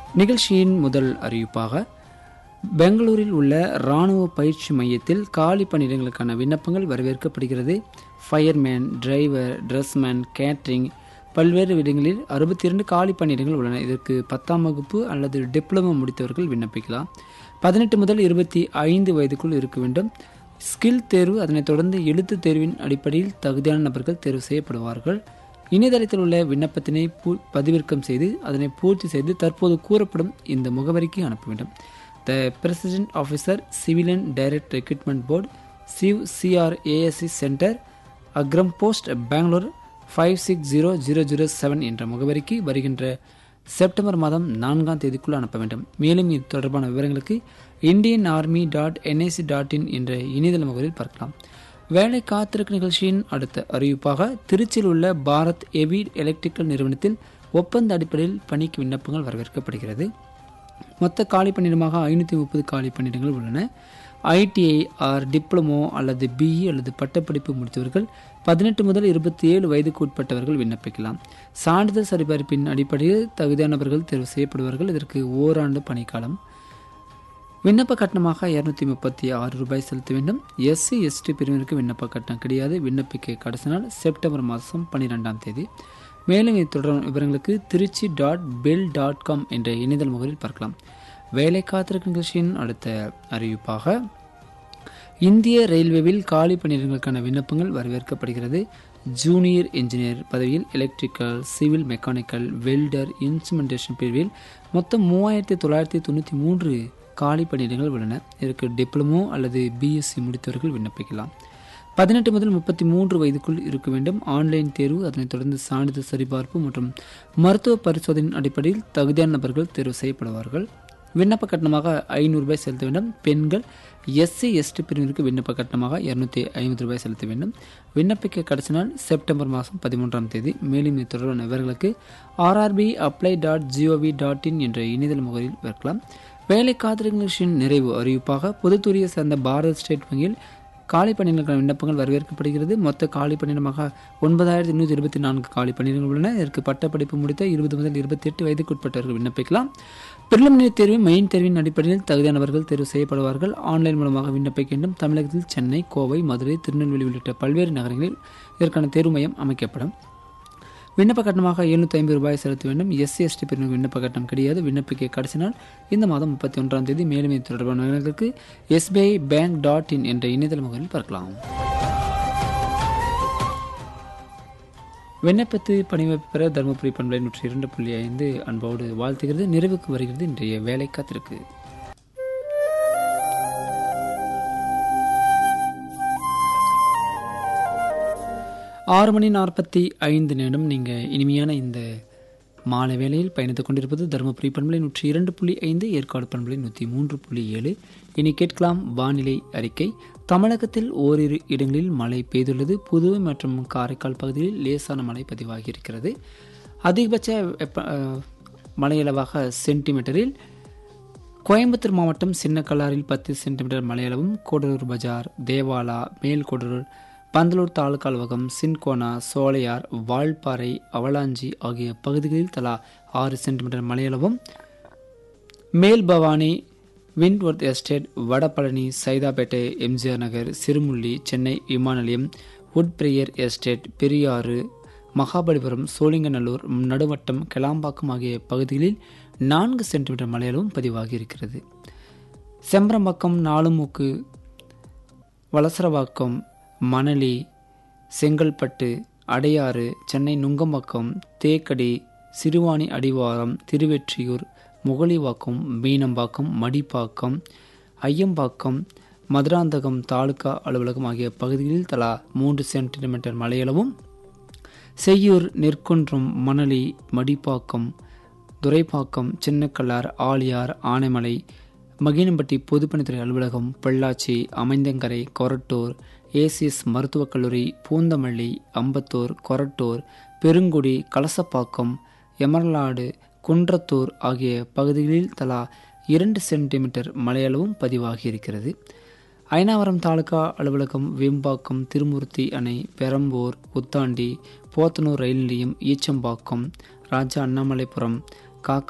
நிகழ்ச்சியின் முதல் அறிவிப்பாக பெங்களூரில் உள்ள இராணுவ பயிற்சி மையத்தில் காலி பணியிடங்களுக்கான விண்ணப்பங்கள் வரவேற்கப்படுகிறது ஃபயர்மேன் டிரைவர் ட்ரெஸ்மேன் கேட்ரிங் பல்வேறு இடங்களில் அறுபத்தி இரண்டு காலி பணியிடங்கள் உள்ளன இதற்கு பத்தாம் வகுப்பு அல்லது டிப்ளமோ முடித்தவர்கள் விண்ணப்பிக்கலாம் பதினெட்டு முதல் இருபத்தி ஐந்து வயதுக்குள் இருக்க வேண்டும் ஸ்கில் தேர்வு அதனைத் தொடர்ந்து எழுத்து தேர்வின் அடிப்படையில் தகுதியான நபர்கள் தேர்வு செய்யப்படுவார்கள் இணையதளத்தில் உள்ள விண்ணப்பத்தினை பூ பதிவிறக்கம் செய்து அதனை பூர்த்தி செய்து தற்போது கூறப்படும் இந்த முகவரிக்கு அனுப்ப வேண்டும் the president officer civilian direct recruitment board civ CRASC centre Agram post Bangalore five six zero zero zero seven என்ற முகவரிக்கு வருகின்ற செப்டம்பர் மாதம் நான்காம் தேதிக்குள் அனுப்ப வேண்டும் மேலும் இது தொடர்பான விவரங்களுக்கு Indian army dot NIC dot in என்ற இணையதள முகவரில் பார்க்கலாம் வேலை காத்திருக்கும் நிகழ்ச்சியின் அடுத்த அறிவிப்பாக திருச்சியில் உள்ள பாரத் எவி எலக்ட்ரிக்கல் நிறுவனத்தில் ஒப்பந்த அடிப்படையில் பணிக்கு விண்ணப்பங்கள் வரவேற்கப்படுகிறது மொத்த காலி பணியிடமாக ஐநூற்றி முப்பது காலி பணியிடங்கள் உள்ளன ஐடிஐ ஆர் டிப்ளமோ அல்லது பிஇ அல்லது பட்டப்படிப்பு முடித்தவர்கள் பதினெட்டு முதல் இருபத்தி ஏழு வயதுக்கு உட்பட்டவர்கள் விண்ணப்பிக்கலாம் சான்றிதழ் சரிபார்ப்பின் அடிப்படையில் தகுதியானவர்கள் தேர்வு செய்யப்படுவார்கள் இதற்கு ஓராண்டு பணிக்காலம் விண்ணப்ப கட்டணமாக இரநூத்தி முப்பத்தி ஆறு ரூபாய் செலுத்த வேண்டும் எஸ்சி எஸ்டி பிரிவினருக்கு விண்ணப்ப கட்டணம் கிடையாது விண்ணப்பிக்க கடைசி நாள் செப்டம்பர் மாதம் பன்னிரெண்டாம் தேதி மேலும் இது தொடர்பான விவரங்களுக்கு Tiruchi dot BHEL dot com என்ற இணையதள முகவரில் பார்க்கலாம் வேலை காத்திருக்கும் நிகழ்ச்சியின் அடுத்த அறிவிப்பாக இந்திய ரயில்வேவில் காலி பணியிடங்களுக்கான விண்ணப்பங்கள் வரவேற்கப்படுகிறது ஜூனியர் இன்ஜினியர் பதவியில் electrical civil mechanical welder instrumentation பிரிவில் மொத்தம் மூவாயிரத்தி தொள்ளாயிரத்தி தொண்ணூற்றி மூன்று காலி பணியிடங்கள் உள்ளன இதற்கு டிப்ளமோ அல்லது பிஎஸ்சி முடித்தவர்கள் விண்ணப்பிக்கலாம் பதினெட்டு முதல் முப்பத்தி மூன்று வயதுக்குள் இருக்க வேண்டும் ஆன்லைன் தேர்வு அதனைத் தொடர்ந்து சான்றிதழ் சரிபார்ப்பு மற்றும் மருத்துவ பரிசோதனையின் அடிப்படையில் தகுதியான நபர்கள் தேர்வு செய்யப்படுவார்கள் விண்ணப்ப கட்டணமாக ஐநூறு ரூபாய் செலுத்த வேண்டும் பெண்கள் எஸ்சி எஸ்டி பிரிவினருக்கு விண்ணப்ப கட்டணமாக இரநூத்தி ஐம்பது ரூபாய் செலுத்த வேண்டும் விண்ணப்பிக்க கடைசி நாள் செப்டம்பர் மாதம் பதிமூன்றாம் தேதி மேலும் இது தொடர்பான விவரங்களுக்கு RRB apply dot gov dot in என்ற இணையதள முகவரியில் பார்க்கலாம் வேலை காத்திருக்கும் நிகழ்ச்சியின் நிறைவு அறிவிப்பாக பொதுத்துறையை சேர்ந்த பாரத் ஸ்டேட் வங்கியில் காலி பணியிடங்களுக்கான விண்ணப்பங்கள் வரவேற்கப்படுகிறது மொத்த காலி பணியிடமாக ஒன்பதாயிரத்தி நூற்றி இருபத்தி நான்கு காலி பணியிடங்கள் உள்ளன இதற்கு பட்டப்படிப்பு முடித்த இருபது முதல் இருபத்தி எட்டு வயதுக்குட்பட்டவர்கள் விண்ணப்பிக்கலாம் பிரிலிமினரி தேர்வு மெயின் தேர்வின் அடிப்படையில் தகுதியானவர்கள் தேர்வு செய்யப்படுவார்கள் ஆன்லைன் மூலமாக விண்ணப்பிக்க வேண்டும் தமிழகத்தில் சென்னை கோவை மதுரை திருநெல்வேலி உள்ளிட்ட பல்வேறு நகரங்களில் இதற்கான தேர்வு மையம் அமைக்கப்படும் விண்ணப்ப கட்டணமாக எழுநூற்றி ஐம்பது ரூபாய் செலுத்த வேண்டும் எஸ்சி எஸ்டி பிரிவினர் விண்ணப்ப கட்டணம் கிடையாது விண்ணப்பிக்க கடைசி நாள் இந்த மாதம் முப்பத்தி ஒன்றாம் தேதி மேலும் இது தொடர்பான விவரங்களுக்கு எஸ்பிஐ பேங்க் டாட் இன் என்ற இணையதள முகவரில் பார்க்கலாம் விண்ணப்பத்து பணிவைப்பு பெற தருமபுரி பண்பலை நூற்றி இரண்டு புள்ளி ஐந்து அன்போடு வாழ்த்துகிறது நிறைவுக்கு வருகிறது இன்றைய வேலை காத்திருக்கு ஆறு மணி நாற்பத்தி ஐந்து நிமிடம் நீங்கள் இனிமையான இந்த மாலை வேளையில் பயணித்துக் கொண்டிருப்பது தருமபுரி பண்பலை நூற்றி இரண்டு புள்ளி ஐந்து ஏற்காடு பண்பலை நூற்றி மூன்று புள்ளி ஏழு இனி கேட்கலாம் வானிலை அறிக்கை தமிழகத்தில் ஓரிரு இடங்களில் மழை பெய்துள்ளது புதுவை மற்றும் காரைக்கால் பகுதியில் லேசான மழை பதிவாகி இருக்கிறது அதிகபட்ச வெப்ப மழையளவாக சென்டிமீட்டரில் கோயம்புத்தூர் மாவட்டம் சின்னக்கல்லாரில் பத்து சென்டிமீட்டர் மழையளவும் கூடலூர் பஜார் தேவாலா மேல்கொடலூர் பந்தலூர் தாலுகா அலுவலகம் சின்கோனா சோலையார் வால்பாறை அவலாஞ்சி ஆகிய பகுதிகளில் தலா ஆறு சென்டிமீட்டர் மழையளவும் மேல் Bhavani Windworth estate Vadapalani Saidapet MGR Nagar Sirumulli Chennai விமான நிலையம் உட்பிரியர் எஸ்டேட் பெரியாறு மகாபலிபுரம் சோழிங்கநல்லூர் நடுவட்டம் கிளாம்பாக்கம் ஆகிய பகுதிகளில் நான்கு சென்டிமீட்டர் மழையளவும் பதிவாகி இருக்கிறது செம்பரம்பாக்கம் நாலுமூக்கு வலசரவாக்கம் மணலி செங்கல்பட்டு அடையாறு சென்னை நுங்கம்பாக்கம் தேக்கடி சிறுவாணி அடிவாரம் திருவெற்றியூர் முகலிவாக்கம் மீனம்பாக்கம் மடிப்பாக்கம் ஐயம்பாக்கம் மதுராந்தகம் தாலுகா அலுவலகம் ஆகிய பகுதிகளில் தலா மூன்று சென்டிமீட்டர் மழையளவும் செய்யூர் நெற்குன்றம் மணலி மடிப்பாக்கம் துரைப்பாக்கம் சின்னக்கல்லார் ஆலியார் ஆனைமலை மகினம்பட்டி பொதுப்பணித்துறை அலுவலகம் பொள்ளாச்சி அமைந்தங்கரை கொரட்டூர் ஏசிஎஸ் மருத்துவக் கல்லூரி பூந்தமல்லி அம்பத்தூர் கொரட்டூர் பெருங்குடி கலசப்பாக்கம் எமர்லாடு குன்றத்தூர் ஆகிய பகுதிகளில் தலா இரண்டு சென்டிமீட்டர் மழையளவும் பதிவாகி இருக்கிறது ஐனாவரம் தாலுகா அலுவலகம் வேம்பாக்கம் திருமூர்த்தி அணை பெரம்பூர் உத்தாண்டி போத்தனூர் ரயில் நிலையம் ஈச்சம்பாக்கம் ராஜா அண்ணாமலைபுரம் காக்கா